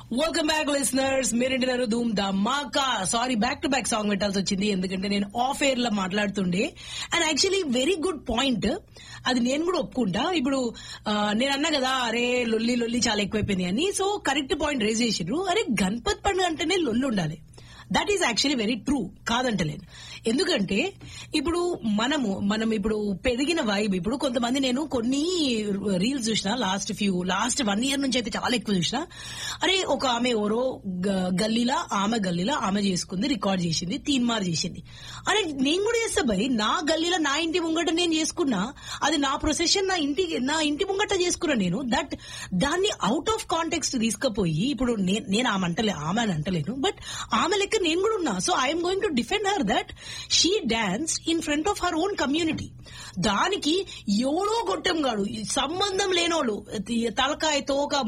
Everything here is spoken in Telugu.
వెల్కమ్ బ్యాక్ లిసనర్స్ మీరేంటున్నారు ధూమ్ ధమాకా sorry back to back song పెట్టాల్సి వచ్చింది ఎందుకంటే నేను ఆఫ్ ఎయిర్ లో మాట్లాడుతుండే and actually very good point అది నేను కూడా ఒప్పుకుంటా ఇప్పుడు ఆ, నేను అన్నా కదా అరే లొల్లి లొల్లి చాలా ఎక్కువైపోయింది అని సో కరెక్ట్ పాయింట్ రేజ్ చేసిండ్రు అరే గణపతి పండుగ అంటేనే లొల్లి ఉండాలి that is actually very true కాదంటలేదు ఎందుకంటే ఇప్పుడు మనము మనం ఇప్పుడు పెరిగిన వైబ్ ఇప్పుడు కొంతమంది నేను కొన్ని రీల్స్ చూసిన last few last one year నుంచి అయితే చాలా ఎక్కువ చూసిన అరే ఒక ఆమె ఎవరో గ- గల్లీలా ఆమె గల్లీలా ఆమె చేసుకుంది రికార్డ్ చేసింది తీన్మార్ చేసింది అరే నేను కూడా చేస్తా భయ్ నా గల్లీలో నా ఇంటి ముంగట నేను చేసుకున్నా అది నా ప్రొసెషన్ నా ఇంటి నా ఇంటి ముంగట చేసుకున్నా నేను దట్ దాన్ని అవుట్ ఆఫ్ కాంటెక్స్ట్ తీసుకుపోయి ఇప్పుడు నే- నేను ఆమె అంటలే ఆమె అని అంటలేను బట్ ఆమె లెక్క నేను కూడా ఉన్నా so I'm going to defend her that she dance in front of her own community దానికి ఎవడో గొట్టం గాడు ఈ సంబంధం లేనోళ్ళు తి- తలకాయ తోక